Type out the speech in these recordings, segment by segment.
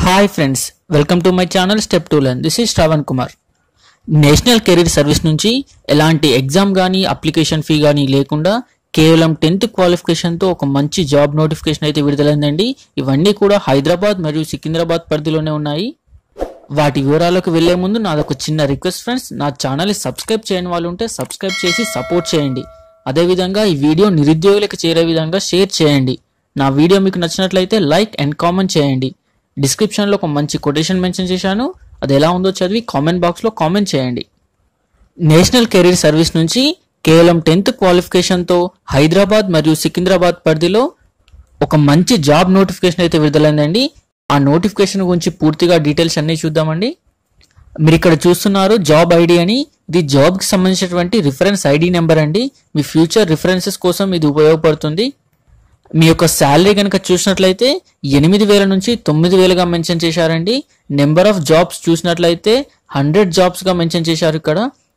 hi friends welcome to my channel step to learn this is Shravan Kumar national career service నుంచి ఎలాంటి exam కానీ application fee కానీ లేకుండా కేవలం టెన్త్ క్వాలిఫికేషన్తో ఒక మంచి జాబ్ నోటిఫికేషన్ అయితే విడుదలైందండి ఇవన్నీ కూడా హైదరాబాద్ మరియు సికింద్రాబాద్ పరిధిలోనే ఉన్నాయి వాటి వివరాలకు వెళ్లే ముందు నాదొక చిన్న రిక్వెస్ట్ ఫ్రెండ్స్ నా ఛానల్ని సబ్స్క్రైబ్ చేయని వాళ్ళు ఉంటే సబ్స్క్రైబ్ చేసి సపోర్ట్ చేయండి అదేవిధంగా ఈ వీడియో నిరుద్యోగులకు చేరే విధంగా షేర్ చేయండి నా వీడియో మీకు నచ్చినట్లయితే లైక్ అండ్ కామెంట్ చేయండి డిస్క్రిప్షన్లో ఒక మంచి కొటేషన్ మెన్షన్ చేశాను అది ఎలా ఉందో చదివి కామెంట్ బాక్స్లో కామెంట్ చేయండి నేషనల్ కెరీర్ సర్వీస్ నుంచి కేవలం టెన్త్ క్వాలిఫికేషన్తో హైదరాబాద్ మరియు సికింద్రాబాద్ పరిధిలో ఒక మంచి జాబ్ నోటిఫికేషన్ అయితే విడుదలైందండి ఆ నోటిఫికేషన్ గురించి పూర్తిగా డీటెయిల్స్ అన్నీ చూద్దామండి మీరు ఇక్కడ చూస్తున్నారు జాబ్ ఐడి అని ఇది జాబ్కి సంబంధించినటువంటి రిఫరెన్స్ ఐడి నెంబర్ అండి మీ ఫ్యూచర్ రిఫరెన్సెస్ కోసం ఇది ఉపయోగపడుతుంది మీ యొక్క శాలరీ కనుక చూసినట్లయితే ఎనిమిది వేల నుంచి తొమ్మిది వేలుగా మెన్షన్ చేశారండి నెంబర్ ఆఫ్ జాబ్స్ చూసినట్లయితే హండ్రెడ్ జాబ్స్గా మెన్షన్ చేశారు ఇక్కడ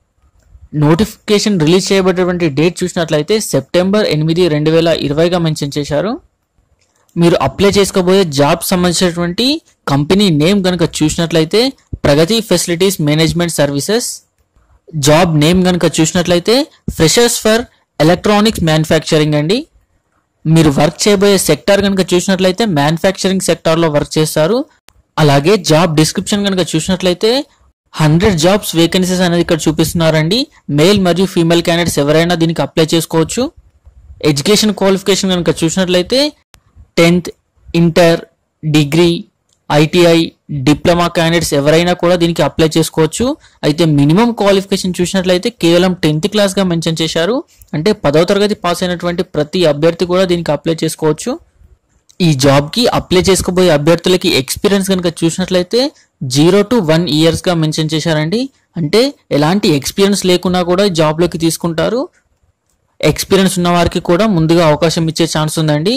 నోటిఫికేషన్ రిలీజ్ చేయబడినటువంటి డేట్ చూసినట్లయితే సెప్టెంబర్ ఎనిమిది రెండు వేల ఇరవైగా మెన్షన్ చేశారు మీరు అప్లై చేసుకోబోయే జాబ్ సంబంధించినటువంటి కంపెనీ నేమ్ కనుక చూసినట్లయితే Pragati facilities management services job name కనుక చూసినట్లయితే ఫ్రెషర్స్ ఫర్ ఎలక్ట్రానిక్స్ మ్యానుఫ్యాక్చరింగ్ అండి మీరు వర్క్ చేయబోయే సెక్టార్ కనుక చూసినట్లయితే మ్యానుఫ్యాక్చరింగ్ సెక్టార్లో వర్క్ చేస్తారు అలాగే జాబ్ డిస్క్రిప్షన్ కనుక చూసినట్లయితే హండ్రెడ్ జాబ్స్ వేకెన్సీస్ అనేది ఇక్కడ చూపిస్తున్నారండి మేల్ మరియు ఫీమేల్ క్యాండిడేట్స్ ఎవరైనా దీనికి అప్లై చేసుకోవచ్చు ఎడ్యుకేషన్ క్వాలిఫికేషన్ కనుక చూసినట్లయితే tenth inter degree ITI diploma candidates ఎవరైనా కూడా దీనికి అప్లై చేసుకోవచ్చు అయితే మినిమం క్వాలిఫికేషన్ చూసినట్లయితే కేవలం టెన్త్ క్లాస్గా మెన్షన్ చేశారు అంటే పదవ తరగతి పాస్ అయినటువంటి ప్రతి అభ్యర్థి కూడా దీనికి అప్లై చేసుకోవచ్చు ఈ జాబ్కి అప్లై చేసుకోబోయే అభ్యర్థులకి ఎక్స్పీరియన్స్ కనుక చూసినట్లయితే జీరో టు వన్ ఇయర్స్గా మెన్షన్ చేశారండి అంటే ఎలాంటి ఎక్స్పీరియన్స్ లేకున్నా కూడా ఈ జాబ్లోకి తీసుకుంటారు ఎక్స్పీరియన్స్ ఉన్న వారికి కూడా ముందుగా అవకాశం ఇచ్చే ఛాన్స్ ఉందండి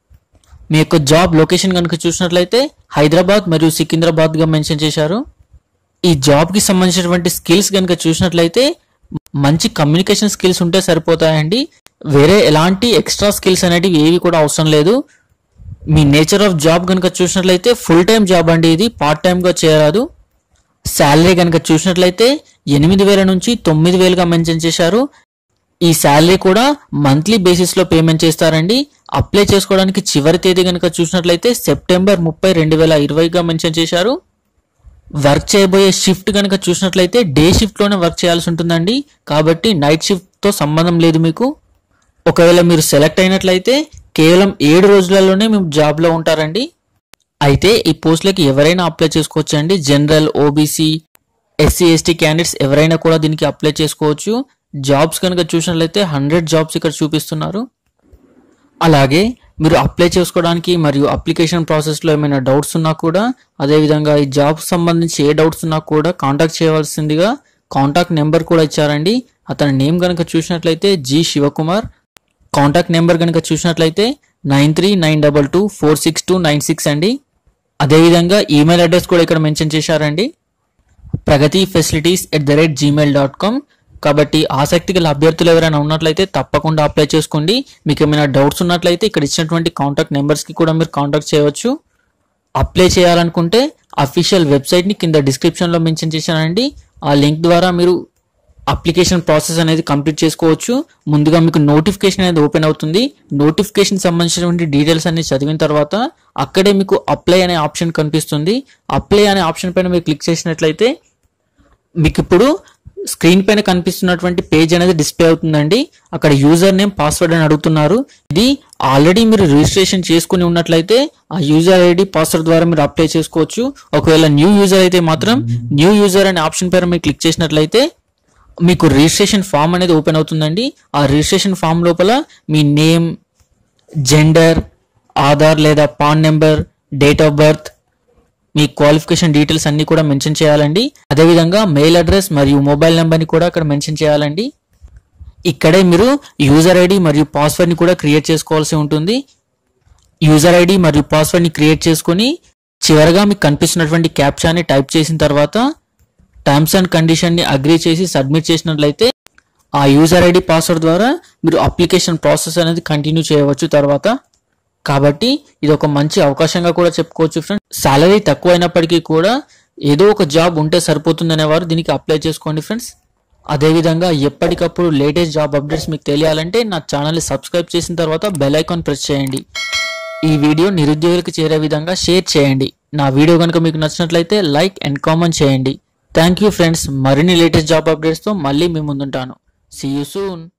మీ యొక్క జాబ్ లొకేషన్ కనుక చూసినట్లయితే హైదరాబాద్ మరియు సికింద్రాబాద్గా మెన్షన్ చేశారు ఈ జాబ్కి సంబంధించినటువంటి స్కిల్స్ కనుక చూసినట్లయితే మంచి కమ్యూనికేషన్ స్కిల్స్ ఉంటే సరిపోతాయండి వేరే ఎలాంటి ఎక్స్ట్రా స్కిల్స్ అనేటివి ఏవి కూడా అవసరం లేదు మీ నేచర్ ఆఫ్ జాబ్ కనుక చూసినట్లయితే ఫుల్ టైం జాబ్ అండి ఇది పార్ట్ టైంగా చేయరాదు శాలరీ కనుక చూసినట్లయితే ఎనిమిది వేల నుంచి తొమ్మిది వేలుగా మెన్షన్ చేశారు ఈ శాలరీ కూడా మంత్లీ బేసిస్లో పేమెంట్ చేస్తారండి అప్లై చేసుకోవడానికి చివరి తేదీ కనుక చూసినట్లయితే సెప్టెంబర్ ముప్పై రెండు వేల ఇరవైగా మెన్షన్ చేశారు వర్క్ చేయబోయే షిఫ్ట్ కనుక చూసినట్లయితే డే షిఫ్ట్లోనే వర్క్ చేయాల్సి ఉంటుందండి కాబట్టి నైట్ షిఫ్ట్తో సంబంధం లేదు మీకు ఒకవేళ మీరు సెలెక్ట్ అయినట్లయితే కేవలం ఏడు రోజులలోనే మేము జాబ్లో ఉంటారండి అయితే ఈ పోస్టులకి ఎవరైనా అప్లై చేసుకోవచ్చు అండి general OBC SC ST candidates ఎవరైనా కూడా దీనికి అప్లై చేసుకోవచ్చు జాబ్స్ కనుక చూసినట్లయితే హండ్రెడ్ జాబ్స్ ఇక్కడ చూపిస్తున్నారు అలాగే మీరు అప్లై చేసుకోవడానికి మరియు అప్లికేషన్ ప్రాసెస్లో ఏమైనా డౌట్స్ ఉన్నా కూడా అదేవిధంగా ఈ జాబ్ సంబంధించి ఏ డౌట్స్ ఉన్నా కూడా కాంటాక్ట్ చేయవలసిందిగా కాంటాక్ట్ నెంబర్ కూడా ఇచ్చారండి అతని నేమ్ కనుక చూసినట్లయితే జి శివకుమార్ కాంటాక్ట్ నెంబర్ కనుక చూసినట్లయితే nine three nine double two four six two nine six అండి అదేవిధంగా ఈమెయిల్ అడ్రస్ కూడా ఇక్కడ మెన్షన్ చేశారండి Pragati facilities at the rate Gmail dot com కాబట్టి ఆసక్తి గల అభ్యర్థులు ఎవరైనా ఉన్నట్లయితే తప్పకుండా అప్లై చేసుకోండి మీకు ఏమైనా డౌట్స్ ఉన్నట్లయితే ఇక్కడ ఇచ్చినటువంటి కాంటాక్ట్ నెంబర్స్కి కూడా మీరు కాంటాక్ట్ చేయవచ్చు అప్లై చేయాలనుకుంటే అఫీషియల్ వెబ్సైట్ని కింద డిస్క్రిప్షన్లో మెన్షన్ చేశానండి ఆ లింక్ ద్వారా మీరు అప్లికేషన్ ప్రాసెస్ అనేది కంప్లీట్ చేసుకోవచ్చు ముందుగా మీకు నోటిఫికేషన్ అనేది ఓపెన్ అవుతుంది నోటిఫికేషన్ సంబంధించినటువంటి డీటెయిల్స్ అన్ని చదివిన తర్వాత అక్కడే మీకు అప్లై అనే ఆప్షన్ కనిపిస్తుంది అప్లై అనే ఆప్షన్ పైన మీరు క్లిక్ చేసినట్లయితే మీకు ఇప్పుడు స్క్రీన్ పైన కనిపిస్తున్నటువంటి పేజ్ అనేది డిస్ప్లే అవుతుందండి అక్కడ యూజర్ నేమ్ పాస్వర్డ్ అని అడుగుతున్నారు ఇది ఆల్రెడీ మీరు రిజిస్ట్రేషన్ చేసుకుని ఉన్నట్లయితే ఆ యూజర్ ఐడి పాస్వర్డ్ ద్వారా మీరు అప్లై చేసుకోవచ్చు ఒకవేళ న్యూ యూజర్ అయితే మాత్రం న్యూ యూజర్ అనే ఆప్షన్ పైన మీరు క్లిక్ చేసినట్లయితే మీకు రిజిస్ట్రేషన్ ఫామ్ అనేది ఓపెన్ అవుతుందండి ఆ రిజిస్ట్రేషన్ ఫామ్ లోపల మీ నేమ్ జెండర్ ఆధార్ లేదా PAN number date of birth మీ క్వాలిఫికేషన్ డీటెయిల్స్ అన్ని కూడా మెన్షన్ చేయాలండి అదేవిధంగా మెయిల్ అడ్రస్ మరియు మొబైల్ నెంబర్ని కూడా అక్కడ మెన్షన్ చేయాలండి ఇక్కడే మీరు యూజర్ ఐడి మరియు పాస్వర్డ్ని కూడా క్రియేట్ చేసుకోవాల్సి ఉంటుంది యూజర్ ఐడి మరియు పాస్వర్డ్ని క్రియేట్ చేసుకొని చివరగా మీకు కనిపిస్తున్నటువంటి క్యాప్చాని టైప్ చేసిన తర్వాత టర్మ్స్ అండ్ కండిషన్ని అగ్రీ చేసి సబ్మిట్ చేసినట్లయితే ఆ యూజర్ ఐడి పాస్వర్డ్ ద్వారా మీరు అప్లికేషన్ ప్రాసెస్ అనేది కంటిన్యూ చేయవచ్చు తర్వాత కాబట్టి ఇది ఒక మంచి అవకాశంగా కూడా చెప్పుకోవచ్చు ఫ్రెండ్స్ సాలరీ తక్కువ అయినప్పటికీ కూడా ఏదో ఒక జాబ్ ఉంటే సరిపోతుందనే వారు దీనికి అప్లై చేసుకోండి ఫ్రెండ్స్ అదేవిధంగా ఎప్పటికప్పుడు లేటెస్ట్ జాబ్ అప్డేట్స్ మీకు తెలియాలంటే నా ఛానల్ని సబ్స్క్రైబ్ చేసిన తర్వాత బెల్ ఐకాన్ ప్రెస్ చేయండి ఈ వీడియో నిరుద్యోగులకు చేరే విధంగా షేర్ చేయండి నా వీడియో కనుక మీకు నచ్చినట్లయితే లైక్ అండ్ కామెంట్ చేయండి థ్యాంక్ యూ ఫ్రెండ్స్ మరిన్ని లేటెస్ట్ జాబ్ అప్డేట్స్తో మళ్ళీ మీ ముందుంటాను సీ యూ సూన్